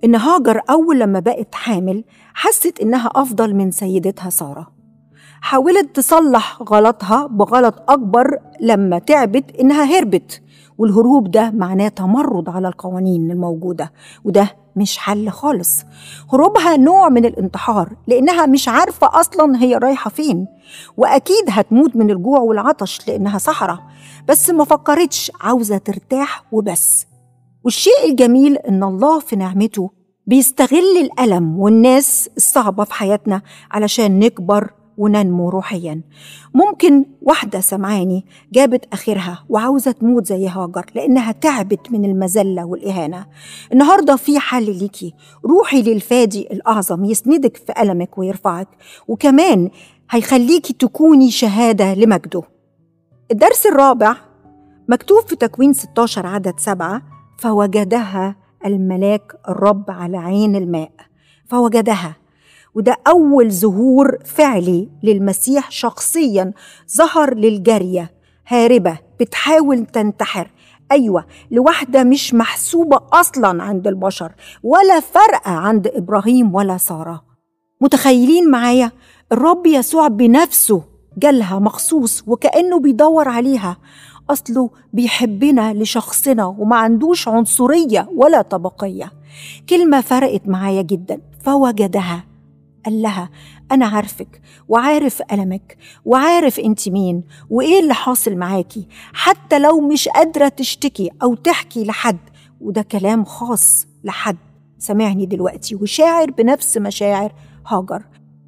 إن هاجر أول لما بقت حامل حست إنها أفضل من سيدتها سارة حاولت تصلح غلطها بغلط أكبر لما تعبت إنها هربت والهروب ده معناه تمرد على القوانين الموجودة وده مش حل خالص هروبها نوع من الانتحار لأنها مش عارفة أصلا هي رايحة فين وأكيد هتموت من الجوع والعطش لأنها صحراء بس ما فكرتش عاوزة ترتاح وبس والشيء الجميل إن الله في نعمته بيستغل الألم والناس الصعبة في حياتنا علشان نكبر وننمو روحيا ممكن واحدة سمعاني جابت آخرها وعاوزة تموت زي هاجر لأنها تعبت من المذلة والإهانة النهاردة في حل ليكي روحي للفادي الأعظم يسندك في ألمك ويرفعك وكمان هيخليكي تكوني شهادة لمجده الدرس الرابع مكتوب في تكوين 16 عدد سبعة فوجدها الملاك الرب على عين الماء فوجدها وده أول ظهور فعلي للمسيح شخصيا ظهر للجارية هاربة بتحاول تنتحر أيوة لواحدة مش محسوبة أصلا عند البشر ولا فرقة عند إبراهيم ولا سارة متخيلين معايا الرب يسوع بنفسه جالها مخصوص وكأنه بيدور عليها أصله بيحبنا لشخصنا وما عندوش عنصرية ولا طبقية كلمة فرقت معايا جدا فوجدها قال لها أنا عارفك وعارف ألمك وعارف أنت مين وإيه اللي حاصل معاكي حتى لو مش قادرة تشتكي أو تحكي لحد وده كلام خاص لحد سمعني دلوقتي وشاعر بنفس مشاعر هاجر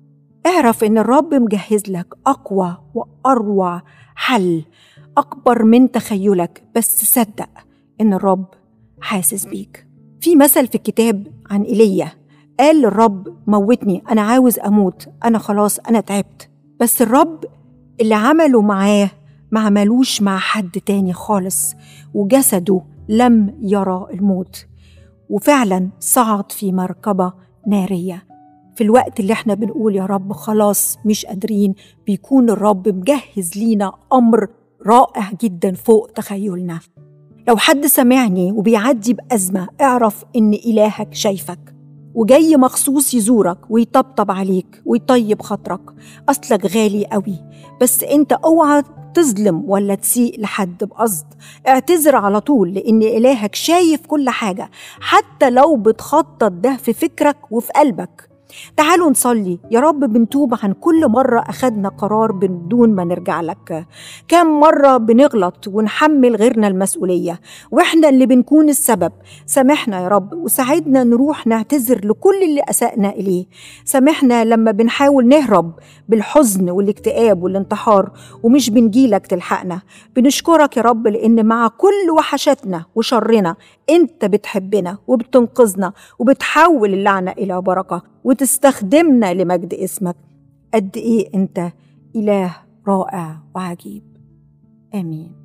اعرف ان الرب مجهز لك اقوى واروع حل اكبر من تخيلك بس صدق ان الرب حاسس بيك في مثل في الكتاب عن ايليا قال للرب موتني انا عاوز اموت انا خلاص انا تعبت بس الرب اللي عمله معاه ما عملوش مع حد تاني خالص وجسده لم يرى الموت وفعلا صعد في مركبة نارية في الوقت اللي احنا بنقول يا رب خلاص مش قادرين بيكون الرب مجهز لينا أمر رائع جدا فوق تخيلنا لو حد سمعني وبيعدي بأزمة اعرف إن إلهك شايفك وجاي مخصوص يزورك ويطبطب عليك ويطيب خاطرك أصلك غالي قوي بس أنت اوعى تظلم ولا تسيء لحد بقصد اعتذر على طول لأن إلهك شايف كل حاجة حتى لو بتخطط ده في فكرك وفي قلبك تعالوا نصلي يا رب بنتوب عن كل مرة أخدنا قرار بدون ما نرجع لك كم مرة بنغلط ونحمل غيرنا المسؤولية وإحنا اللي بنكون السبب سامحنا يا رب وساعدنا نروح نعتذر لكل اللي أسأنا إليه سامحنا لما بنحاول نهرب بالحزن والاكتئاب والانتحار ومش بنجيلك تلحقنا بنشكرك يا رب لأن مع كل وحشتنا وشرنا أنت بتحبنا وبتنقذنا وبتحول اللعنة إلى بركة وتستخدمنا لمجد اسمك قد إيه أنت إله رائع وعجيب آمين